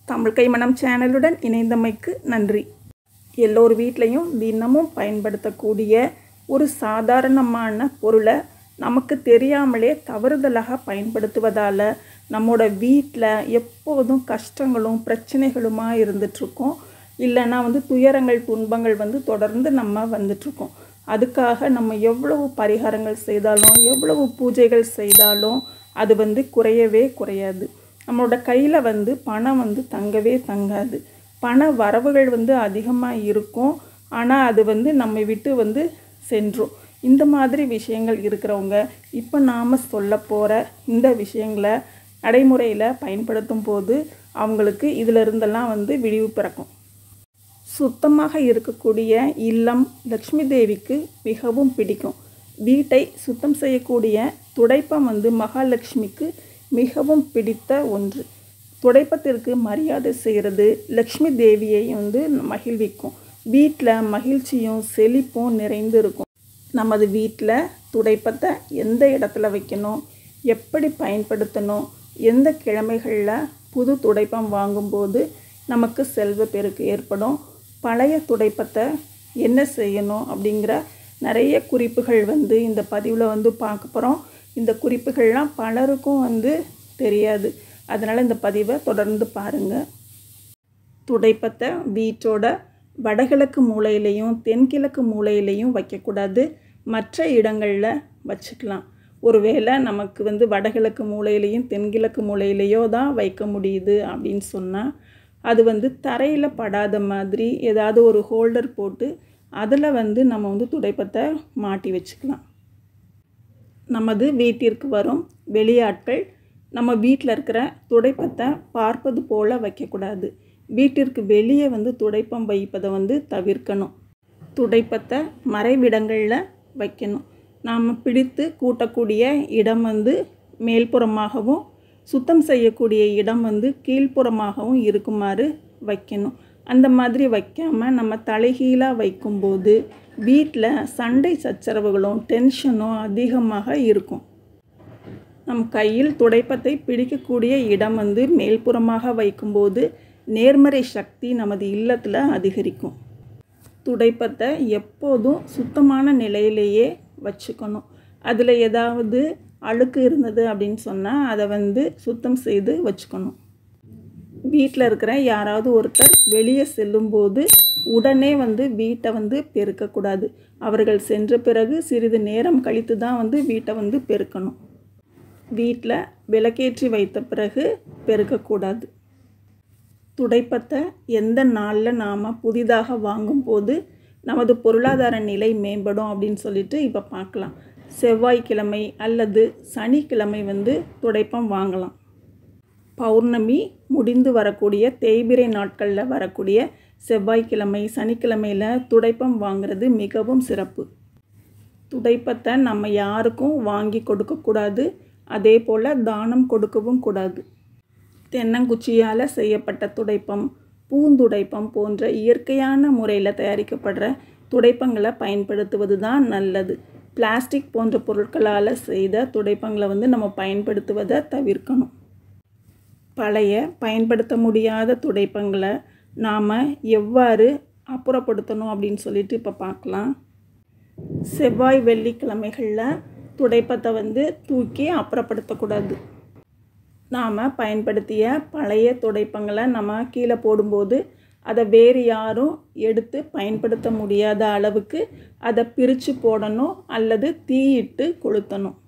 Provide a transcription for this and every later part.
தமிழ் கைமணம் சேனலுடன் இணைந்தமைக்கு நன்றி எல்லோர் வீட்லேயும் தினமும் பயன்படுத்தக்கூடிய ஒரு சாதாரணமான பொருளை நமக்கு தெரியாமலே தவறுதலாக பயன்படுத்துவதால் நம்மோட வீட்டில் எப்போதும் கஷ்டங்களும் பிரச்சனைகளுமா இருந்துகிட்ருக்கோம் இல்லைன்னா வந்து துயரங்கள் துன்பங்கள் வந்து தொடர்ந்து நம்ம வந்துட்ருக்கோம் அதுக்காக நம்ம எவ்வளவு பரிகாரங்கள் செய்தாலும் எவ்வளவு பூஜைகள் செய்தாலும் அது வந்து குறையவே குறையாது நம்மளோட கையில் வந்து பணம் வந்து தங்கவே தங்காது பண வரவுகள் வந்து அதிகமாக இருக்கும் ஆனால் அது வந்து நம்மை விட்டு வந்து சென்றும் இந்த மாதிரி விஷயங்கள் இருக்கிறவங்க இப்போ நாம் சொல்ல போகிற இந்த விஷயங்களை நடைமுறையில் பயன்படுத்தும் போது அவங்களுக்கு இதில் இருந்தெல்லாம் வந்து விழிவு பிறக்கும் சுத்தமாக இருக்கக்கூடிய இல்லம் லக்ஷ்மி தேவிக்கு மிகவும் பிடிக்கும் வீட்டை சுத்தம் செய்யக்கூடிய துடைப்பம் வந்து மகாலட்சுமிக்கு மிகவும் பிடித்த ஒன்று துடைப்பத்திற்கு மரியாதை செய்கிறது லக்ஷ்மி தேவியை வந்து மகிழ்விக்கும் வீட்டில் மகிழ்ச்சியும் செழிப்பும் நிறைந்து இருக்கும் நமது வீட்டில் துடைப்பத்தை எந்த இடத்துல வைக்கணும் எப்படி பயன்படுத்தணும் எந்த கிழமைகளில் புது துடைப்பம் வாங்கும்போது நமக்கு செல்வ பெருக்கு ஏற்படும் பழைய துடைப்பத்தை என்ன செய்யணும் அப்படிங்கிற நிறைய குறிப்புகள் வந்து இந்த பதிவில் வந்து பார்க்க போகிறோம் இந்த குறிப்புகள்லாம் பலருக்கும் வந்து தெரியாது அதனால் இந்த பதிவை தொடர்ந்து பாருங்கள் துடைப்பத்தை வீட்டோட வடகிழக்கு மூலையிலையும் தென்கிழக்கு மூலையிலையும் வைக்கக்கூடாது மற்ற இடங்களில் வச்சுக்கலாம் ஒருவேளை நமக்கு வந்து வடகிழக்கு மூலையிலையும் தென்கிழக்கு மூலையிலையோ தான் வைக்க முடியுது அப்படின்னு சொன்னால் அது வந்து தரையில் படாத மாதிரி ஏதாவது ஒரு ஹோல்டர் போட்டு அதில் வந்து நம்ம வந்து துடைப்பத்தை மாட்டி வச்சுக்கலாம் நமது வீட்டிற்கு வரும் வெளியாட்கள் நம்ம வீட்டில் இருக்கிற துடைப்பத்தை பார்ப்பது போல் வைக்கக்கூடாது வீட்டிற்கு வெளியே வந்து துடைப்பம் வைப்பதை வந்து தவிர்க்கணும் துடைப்பத்தை மறைவிடங்களில் வைக்கணும் நாம் பிடித்து கூட்டக்கூடிய இடம் வந்து மேல்புறமாகவும் சுத்தம் செய்யக்கூடிய இடம் வந்து கீழ்ப்புறமாகவும் இருக்குமாறு வைக்கணும் அந்த மாதிரி வைக்காமல் நம்ம தலைகீழாக வைக்கும்போது வீட்டில் சண்டை சச்சரவுகளும் டென்ஷனும் அதிகமாக இருக்கும் நம் கையில் துடைப்பத்தை பிடிக்கக்கூடிய இடம் வந்து மேல்புறமாக வைக்கும்போது நேர்மறை சக்தி நமது இல்லத்தில் அதிகரிக்கும் துடைப்பத்தை எப்போதும் சுத்தமான நிலையிலேயே வச்சுக்கணும் அதில் ஏதாவது அழுக்கு இருந்தது அப்படின்னு சொன்னால் அதை வந்து சுத்தம் செய்து வச்சுக்கணும் வீட்டில் இருக்கிற யாராவது ஒருத்தர் வெளியே செல்லும்போது உடனே வந்து வீட்டை வந்து பெருக்கக்கூடாது அவர்கள் சென்ற பிறகு சிறிது நேரம் கழித்து தான் வந்து வீட்டை வந்து பெருக்கணும் வீட்டில் விளக்கேற்றி வைத்த பிறகு பெருக்கக்கூடாது துடைப்பத்தை எந்த நாளில் நாம் புதிதாக வாங்கும்போது நமது பொருளாதார நிலை மேம்படும் அப்படின்னு சொல்லிட்டு இப்போ பார்க்கலாம் செவ்வாய்க்கிழமை அல்லது சனிக்கிழமை வந்து துடைப்பம் வாங்கலாம் பௌர்ணமி முடிந்து வரக்கூடிய தேய்பிரை நாட்களில் வரக்கூடிய செவ்வாய்க்கிழமை சனிக்கிழமையில் துடைப்பம் வாங்கிறது மிகவும் சிறப்பு துடைப்பத்தை நம்ம யாருக்கும் வாங்கி கொடுக்கக்கூடாது அதே போல் தானம் கொடுக்கவும் கூடாது தென்னங்குச்சியால் செய்யப்பட்ட துடைப்பம் பூந்துடைப்பம் போன்ற இயற்கையான முறையில் தயாரிக்கப்படுற துடைப்பங்களை பயன்படுத்துவது தான் நல்லது பிளாஸ்டிக் போன்ற பொருட்களால் செய்த துடைப்பங்களை வந்து நம்ம பயன்படுத்துவதை தவிர்க்கணும் பழைய பயன்படுத்த முடியாத துடைப்பங்களை நாம் எவ்வாறு அப்புறப்படுத்தணும் அப்படின்னு சொல்லிட்டு இப்போ பார்க்கலாம் செவ்வாய் வெள்ளிக்கிழமைகளில் துடைப்பத்தை வந்து தூக்கி அப்புறப்படுத்தக்கூடாது நாம் பயன்படுத்திய பழைய துடைப்பங்களை நம்ம கீழே போடும்போது அதை வேறு யாரும் எடுத்து பயன்படுத்த முடியாத அளவுக்கு அதை பிரித்து போடணும் அல்லது தீயிட்டு கொளுத்தணும்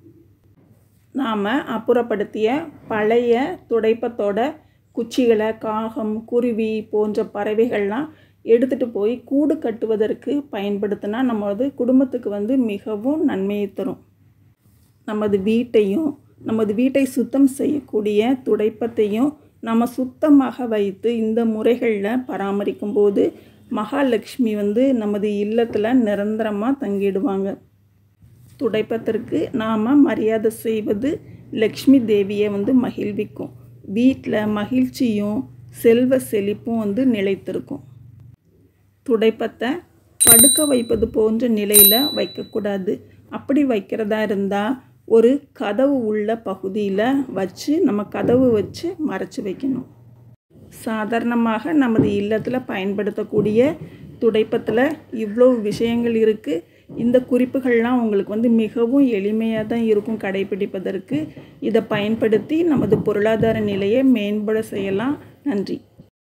நாம் அப்புறப்படுத்திய பழைய துடைப்பத்தோட குச்சிகளை காகம் குருவி போன்ற பறவைகள்லாம் எடுத்துகிட்டு போய் கூடு கட்டுவதற்கு பயன்படுத்தினா நமது குடும்பத்துக்கு வந்து மிகவும் நன்மையை தரும் நமது வீட்டையும் நமது வீட்டை சுத்தம் செய்யக்கூடிய துடைப்பத்தையும் நம்ம சுத்தமாக வைத்து இந்த முறைகளில் பராமரிக்கும் போது மகாலட்சுமி வந்து நமது இல்லத்தில் நிரந்தரமாக தங்கிடுவாங்க துடைப்பத்திற்கு நாம் மரியாதை செய்வது லக்ஷ்மி தேவியை வந்து மகிழ்விக்கும் வீட்டில் மகிழ்ச்சியும் செல்வ செழிப்பும் வந்து நிலைத்திருக்கும் துடைப்பத்தை படுக்க வைப்பது போன்ற நிலையில் வைக்கக்கூடாது அப்படி வைக்கிறதா இருந்தால் ஒரு கதவு உள்ள பகுதியில் வச்சு நம்ம கதவு வச்சு மறைச்சி வைக்கணும் சாதாரணமாக நமது இல்லத்தில் பயன்படுத்தக்கூடிய துடைப்பத்தில் இவ்வளோ விஷயங்கள் இருக்குது இந்த குறிப்புகள்லாம் உங்களுக்கு வந்து மிகவும் எளிமையாக தான் இருக்கும் கடைபிடிப்பதற்கு இதை பயன்படுத்தி நமது பொருளாதார நிலையை மேம்பட செய்யலாம் நன்றி